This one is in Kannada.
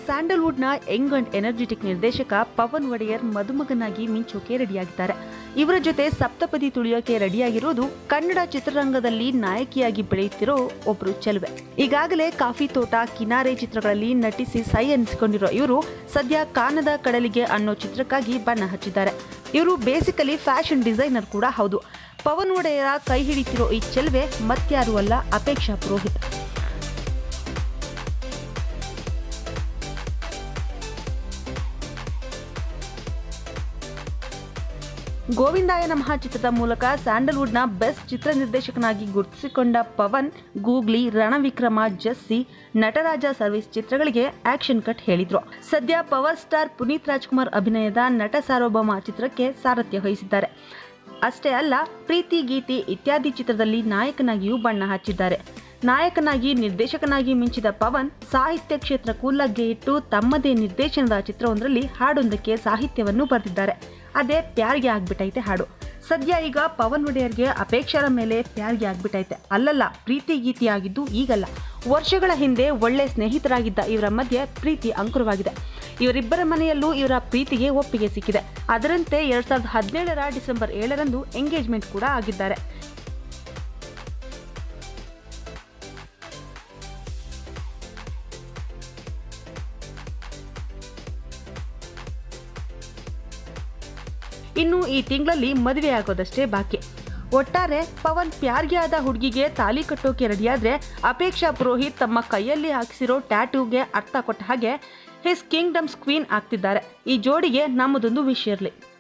ಸ್ಯಾಂಡಲ್ವುಡ್ನ ಯಂಗ್ ಅಂಡ್ ಎನರ್ಜೆಟಿಕ್ ನಿರ್ದೇಶಕ ಪವನ್ ಒಡೆಯರ್ ಮದುಮಗನಾಗಿ ಮಿಂಚೋಕೆ ರೆಡಿಯಾಗಿದ್ದಾರೆ ಇವರ ಜೊತೆ ಸಪ್ತಪದಿ ತುಳಿಯೋಕೆ ರೆಡಿಯಾಗಿರೋದು ಕನ್ನಡ ಚಿತ್ರರಂಗದಲ್ಲಿ ನಾಯಕಿಯಾಗಿ ಬೆಳೆಯುತ್ತಿರೋ ಒಬ್ರು ಚೆಲುವೆ ಈಗಾಗಲೇ ಕಾಫಿ ತೋಟ ಕಿನಾರೆ ಚಿತ್ರಗಳಲ್ಲಿ ನಟಿಸಿ ಸೈ ಅನಿಸಿಕೊಂಡಿರೋ ಇವರು ಸದ್ಯ ಕಾನದ ಕಡಲಿಗೆ ಅನ್ನೋ ಚಿತ್ರಕ್ಕಾಗಿ ಬಣ್ಣ ಹಚ್ಚಿದ್ದಾರೆ ಇವರು ಬೇಸಿಕಲಿ ಫ್ಯಾಷನ್ ಡಿಸೈನರ್ ಕೂಡ ಹೌದು ಪವನ್ ಒಡೆಯರ ಕೈ ಹಿಡಿತಿರೋ ಈ ಚೆಲುವೆ ಮತ್ಯಾರೂ ಅಲ್ಲ ಅಪೇಕ್ಷಾ ಪುರೋಹಿತ್ ಗೋವಿಂದಾಯ ನಮಃ ಚಿತ್ರದ ಮೂಲಕ ಸ್ಯಾಂಡಲ್ವುಡ್ನ ಬೆಸ್ಟ್ ಚಿತ್ರ ನಿರ್ದೇಶಕನಾಗಿ ಗುರುತಿಸಿಕೊಂಡ Pavan Googly Ranavikrama Jessie Nataraja service ಚಿತ್ರಗಳಿಗೆ ಆಕ್ಷನ್ ಕಟ್ ಹೇಳಿದ್ರು ಸದ್ಯ ಪವರ್ ಸ್ಟಾರ್ ಪುನೀತ್ ರಾಜ್ಕುಮಾರ್ ಅಭಿನಯದ ನಟ ಸಾರ್ವಭೌಮ ಚಿತ್ರಕ್ಕೆ ಸಾರಥ್ಯ ವಹಿಸಿದ್ದಾರೆ ಅಷ್ಟೇ ಅಲ್ಲ ಪ್ರೀತಿ ಗೀತಿ ಇತ್ಯಾದಿ ಚಿತ್ರದಲ್ಲಿ ನಾಯಕನಾಗಿಯೂ ಬಣ್ಣ ಹಚ್ಚಿದ್ದಾರೆ ನಾಯಕನಾಗಿ ನಿರ್ದೇಶಕನಾಗಿ ಮಿಂಚಿದ ಪವನ್ ಸಾಹಿತ್ಯ ಕ್ಷೇತ್ರಕ್ಕೂ ಲಗ್ಗೆ ಇಟ್ಟು ತಮ್ಮದೇ ನಿರ್ದೇಶನದ ಚಿತ್ರವೊಂದರಲ್ಲಿ ಹಾಡೊಂದಕ್ಕೆ ಸಾಹಿತ್ಯವನ್ನು ಬರೆದಿದ್ದಾರೆ ಅದೇ ಪ್ಯಾರ್ಗೆ ಆಗ್ಬಿಟ್ಟೈತೆ ಹಾಡು ಸದ್ಯ ಈಗ ಪವನ್ ಒಡೆಯರ್ಗೆ ಅಪೇಕ್ಷರ ಮೇಲೆ ಪ್ಯಾರ್ಗೆ ಆಗ್ಬಿಟ್ಟೈತೆ ಅಲ್ಲಲ್ಲ ಪ್ರೀತಿ ಗೀತಿ ಆಗಿದ್ದು ಈಗಲ್ಲ ವರ್ಷಗಳ ಹಿಂದೆ ಒಳ್ಳೆ ಸ್ನೇಹಿತರಾಗಿದ್ದ ಇವರ ಮಧ್ಯೆ ಪ್ರೀತಿ ಅಂಕುರವಾಗಿದೆ ಇವರಿಬ್ಬರ ಮನೆಯಲ್ಲೂ ಇವರ ಪ್ರೀತಿಗೆ ಒಪ್ಪಿಗೆ ಸಿಕ್ಕಿದೆ ಅದರಂತೆ ಎರಡ್ ಸಾವಿರದ ಹದಿನೇಳರ ಡಿಸೆಂಬರ್ ಏಳರಂದು ಎಂಗೇಜ್ಮೆಂಟ್ ಕೂಡ ಆಗಿದ್ದಾರೆ ಇನ್ನು ಈ ತಿಂಗಳಲ್ಲಿ ಮದುವೆ ಆಗೋದಷ್ಟೇ ಬಾಕಿ ಒಟ್ಟಾರೆ ಪವನ್ ಪ್ಯಾರ್ಗೆ ಆದ ಹುಡುಗಿಗೆ ತಾಲಿ ಕಟ್ಟೋಕೆ ರೆಡಿಯಾದ್ರೆ ಅಪೇಕ್ಷಾ ಪುರೋಹಿತ್ ತಮ್ಮ ಕೈಯಲ್ಲಿ ಹಾಕಿಸಿರೋ ಟ್ಯಾಟೂಗೆ ಅರ್ಥ ಕೊಟ್ಟ ಹಾಗೆ ಹಿಸ್ ಕಿಂಗ್ಡಮ್ಸ್ ಕ್ವೀನ್ ಆಗ್ತಿದ್ದಾರೆ ಈ ಜೋಡಿಗೆ ನಮ್ಮದೊಂದು ವಿಷ್ ಇರಲಿ